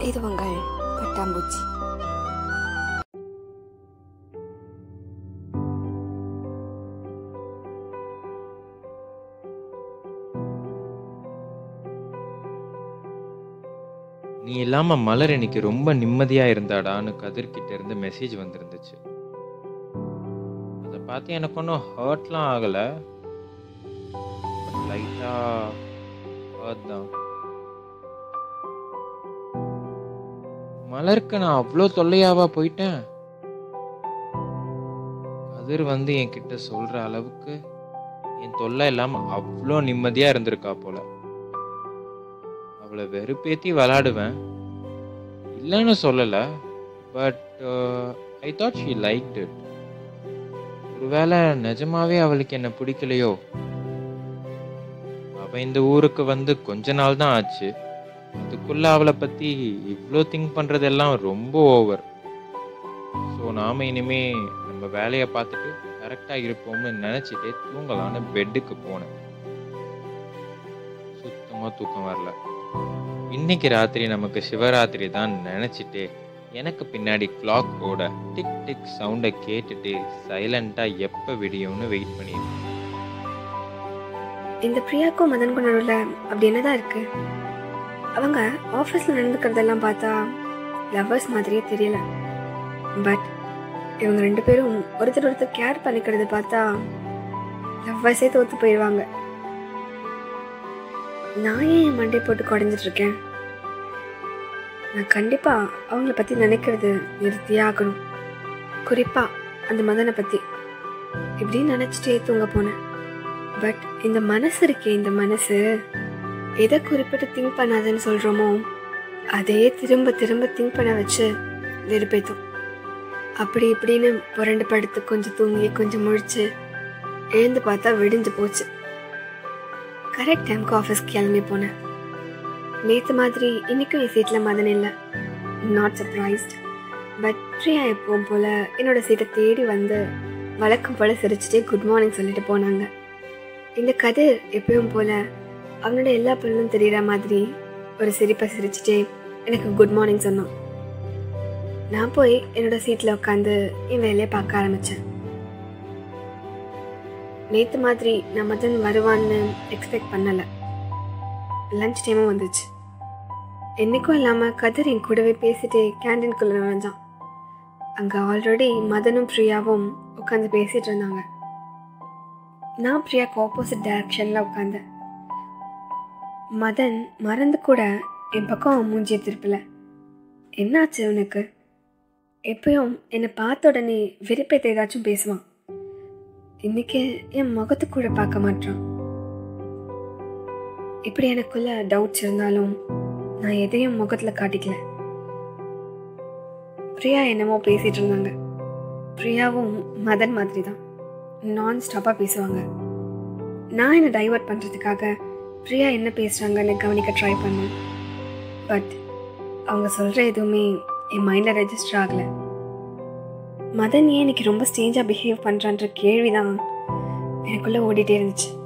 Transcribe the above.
இது உங்கள் பட்டாம்பூச்சி நீ இல்லாம மலர் இன்னைக்கு ரொம்ப நிம்மதியா இருந்தாடான்னு கதிர்கிட்ட இருந்து மெசேஜ் வந்திருந்துச்சு அதை பார்த்து எனக்கு ஒன்றும் ஹர்ட்லாம் ஆகல லைட்டா ஹர்ட் தான் மலருக்கு நான் அவ்வளோ தொல்லையாவா போயிட்டேன் கதிர் வந்து என்கிட்ட சொல்ற அளவுக்கு என் தொல்லை இல்லாம அவ்வளோ நிம்மதியா இருந்திருக்கா போல அவளை வெறுப்பேத்தி விளாடுவேன் இல்லைன்னு சொல்லலை but I thought she like it ஒருவேளை நிஜமாவே அவளுக்கு என்ன பிடிக்கலையோ அவ இந்த ஊருக்கு வந்து கொஞ்ச நாள் தான் ஆச்சு அதுக்குள்ள அவளை பத்தி இவ்வளோ திங்க் பண்றதெல்லாம் ரொம்ப ஓவர் ஸோ நாம இனிமே நம்ம வேலையை பார்த்துட்டு கரெக்டாக இருப்போம்னு நினச்சிட்டே தூங்கலான்னு பெட்டுக்கு போனேன் சுத்தமாக தூக்கம் வரல இன்னைக்கு ராத்திரி நமக்கு சிவராத்திரி தான் நினச்சிட்டு எனக்கு பின்னாடி கிளாக் ஓட டிக் டிக் சவுண்டை கேட்டுட்டு சைலண்டாக எப்போ விடியும்னு வெயிட் பண்ணியிருக்கேன் இந்த பிரியாக்கும் மதனுக்கும் நடுவில் அப்படி என்னதான் இருக்கு அவங்க ஆஃபீஸில் நடந்துக்கிறதெல்லாம் பார்த்தா லவ்வர்ஸ் மாதிரியே தெரியல பட் இவங்க ரெண்டு பேரும் ஒருத்தர் ஒருத்தர் கேர் பண்ணிக்கிறது பார்த்தா லவ்வர்ஸே தோத்து போயிடுவாங்க நான் ஏன் என் மண்டை போட்டு குறைஞ்சிட்டு இருக்கேன் நான் கண்டிப்பா அவங்கள பத்தி நினைக்கிறது நிறுத்தியே ஆகணும் குறிப்பா அந்த மதனை பத்தி இப்படின்னு நினைச்சிட்டே தூங்க போனேன் பட் இந்த மனசு இருக்கே இந்த மனசு எதை குறிப்பிட்டு திங்க் பண்ணாதுன்னு சொல்றோமோ அதையே திரும்ப திரும்ப திங்க் பண்ண வச்சு வெறுப்பேத்தும் அப்படி இப்படின்னு புரண்டு படுத்து கொஞ்சம் தூங்கி கொஞ்சம் முழிச்சு எழுந்து பார்த்தா விடிஞ்சு போச்சு கரெக்ட் டைம்க்கு ஆஃபீஸ்க்கு கிளம்பி போனேன் நேற்று மாதிரி இன்னைக்கும் என் சீட்டில் மதன் இல்லை நாட் சர்ப்ரைஸ்ட் பட் பிரியா எப்பவும் போல் என்னோட சீட்டை தேடி வந்து வழக்கம் போல் சிரிச்சுட்டே குட் மார்னிங் சொல்லிட்டு போனாங்க இந்த கதிர் எப்பயும் போல் அவனோட எல்லா பொருளும் தெரிகிற மாதிரி ஒரு சிரிப்பை சிரிச்சுட்டே எனக்கு குட் மார்னிங் சொன்னான் நான் போய் என்னோட சீட்டில் உட்காந்து என் வேலையை பார்க்க ஆரம்பித்தேன் நேற்று மாதிரி நான் மதன் வருவான்னு எக்ஸ்பெக்ட் பண்ணலை லஞ்ச் டைமும் வந்துச்சு என்னைக்கும் இல்லாமல் கதிர் என் கூடவே பேசிட்டு கேண்டீன்குள்ளே நுழைஞ்சான் அங்கே ஆல்ரெடி மதனும் பிரியாவும் உட்காந்து பேசிட்டு இருந்தாங்க நான் பிரியாக்கு ஆப்போசிட் டைரக்ஷனில் உட்காந்தேன் மதன் மறந்து கூட என் பக்கம் மூஞ்சிய திருப்பல என்னாச்சு உனக்கு எப்பயும் என்னை பார்த்த உடனே வெறுப்பேத்த ஏதாச்சும் பேசுவான் இன்னைக்கு என் முகத்து கூட பார்க்க மாட்டான் இப்படி எனக்குள்ள டவுட்ஸ் இருந்தாலும் நான் எதையும் முகத்துல காட்டிக்கல பிரியா என்னமோ பேசிட்டு இருந்தாங்க பிரியாவும் மதன் மாதிரி தான் நான் ஸ்டாப்பாக பேசுவாங்க நான் என்னை டைவர்ட் பண்ணுறதுக்காக பிரியா என்ன பேசுகிறாங்கன்னு கவனிக்க ட்ரை பண்ணேன் பட் அவங்க சொல்கிற எதுவுமே என் மைண்டில் ரெஜிஸ்டர் ஆகலை மதன் ஏன் இன்னைக்கு ரொம்ப ஸ்டேஞ்சாக பிஹேவ் பண்ணுறான்ற கேள்வி தான் எனக்குள்ளே ஓடிட்டே இருந்துச்சு